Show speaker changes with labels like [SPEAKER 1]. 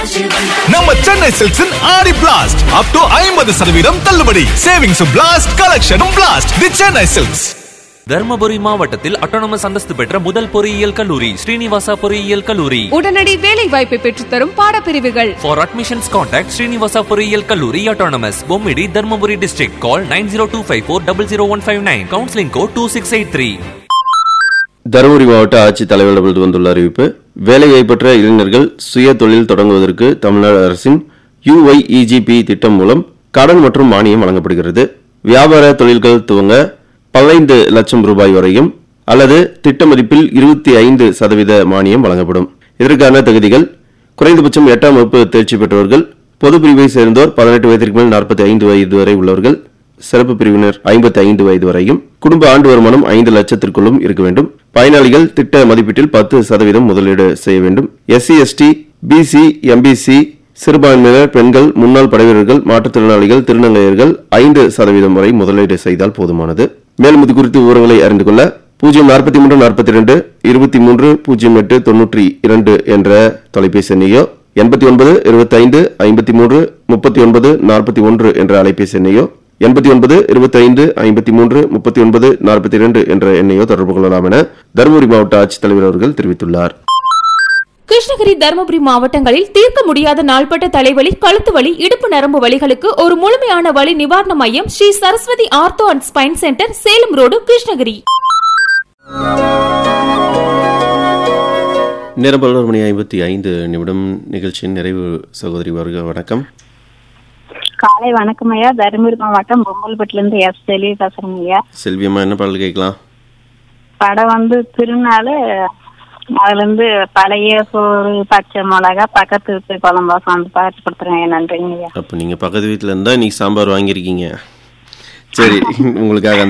[SPEAKER 1] நம்ம சென்னை சில்க்ஸின் ஆடி blast up to ஐம்பது சதவீதம் தள்ளுபடி சேவிங்ஸ் பிளாஸ்ட் கலெக்ஷனும் blast the Chennai silks
[SPEAKER 2] Dharmapuri மாவட்டத்தில் அட்டானமஸ் அந்தஸ்து பெற்ற முதல் பொறியியல் கல்லூரி ஸ்ரீனிவாசா பொறியியல் கல்லூரி
[SPEAKER 3] உடனடி வேலை வாய்ப்பை பெற்றுத்தரும் பாடப்பிரிவுகள்
[SPEAKER 2] ஃபார் அட்மிஷன்ஸ் கான்டாக்ட் ஸ்ரீனிவாசா பொறியியல் கல்லூரி autonomous Bommidi Dharmapuri district call nine zero two five four double zero one five nine counselling code two six eight three
[SPEAKER 4] Dharmapuri மாவட்ட ஆட்சித் தலைவரிடமிருந்து வந்துள்ள அறிவிப்பு வேலைவாய்ப்பற்ற இளைஞர்கள் சுய தொழில் தொடங்குவதற்கு தமிழ்நாடு அரசின் யுஒய்இஜிபி திட்டம் மூலம் கடன் மற்றும் மானியம் வழங்கப்படுகிறது வியாபார தொழில்கள் துவங்க பதினைந்து லட்சம் ரூபாய் வரையும் அல்லது திட்ட மதிப்பில் இருபத்தி ஐந்து சதவீத மானியம் வழங்கப்படும் இதற்கான தகுதிகள் குறைந்தபட்சம் எட்டாம் வகுப்பு தேர்ச்சி பெற்றவர்கள் பொது பிரிவை சேர்ந்தோர் பதினெட்டு வயதிற்கு மேல் நாற்பத்தி ஐந்து வயது வரை உள்ளவர்கள் சிறப்பு பிரிவினர் ஐம்பத்தி ஐந்து வயது வரையும் குடும்ப ஆண்டு வருமானம் ஐந்து லட்சத்திற்குள்ளும் இருக்க வேண்டும் பயனாளிகள் திட்ட மதிப்பீட்டில் பத்து சதவீதம் முதலீடு செய்ய வேண்டும் எஸ்சி எஸ்டி பிசி எம்பிசி சிறுபான்மையினர் பெண்கள் முன்னாள் படைவீரர்கள் மாற்றுத்திறனாளிகள் திருநங்கையர்கள் ஐந்து சதவீதம் வரை முதலீடு செய்தால் போதுமானது மேலும் இது குறித்து விவரங்களை அறிந்து கொள்ள பூஜ்ஜியம் நாற்பத்தி மூன்று நாற்பத்தி இரண்டு இருபத்தி மூன்று பூஜ்ஜியம் எட்டு தொன்னூற்றி இரண்டு என்ற தொலைபேசி எண்ணையோ எண்பத்தி ஒன்பது இருபத்தைந்து ஐம்பத்தி மூன்று முப்பத்தி ஒன்பது நாற்பத்தி ஒன்று என்ற அலைபேசி எண்ணையோ எண்பத்தி ஒன்பது இருபத்தைந்து ஐம்பத்தி மூன்று முப்பத்தி ஒன்பது நாற்பத்தி இரண்டு என்ற எண்ணையோ தொடர்பு கொள்ளலாம் என தருமபுரி மாவட்ட ஆட்சித்தலைவர் அவர்கள் தெரிவித்துள்ளார்
[SPEAKER 5] கிருஷ்ணகிரி தருமபுரி மாவட்டங்களில் தீர்க்க முடியாத நாள்பட்ட தலைவலி கழுத்து வலி இடுப்பு நரம்பு வலிகளுக்கு ஒரு முழுமையான வலி நிவாரண மையம் Sri Saraswati ortho and spine centre Salem road Krishnagiri
[SPEAKER 4] நேரம் பதினோரு மணி ஐம்பத்தி ஐந்து நிமிடம் நிகழ்ச்சியின் நிறைவு சகோதரி வருக வணக்கம்
[SPEAKER 6] காலை வணக்கம் ஐயா தருமபுரி மாவட்டம் பொங்கல்பட்டுல இருந்து எஸ் செல்வி பேசுறேங்க ஐயா
[SPEAKER 4] செல்வியம்மா என்ன பாடல் கேட்கலாம்
[SPEAKER 6] படம் வந்து திருநாள் அதுல இருந்து பழைய சோறு பச்சை மிளகா பக்கத்து வீட்டு குழம்பாசம் வந்து பாட்டு கொடுத்துருங்க ஐயா நன்றிங்க ஐயா
[SPEAKER 4] அப்போ நீங்கள் பக்கத்து வீட்டில் இருந்தால் இன்னைக்கு சாம்பார் வாங்கியிருக்கீங்க சரி உங்களுக்காக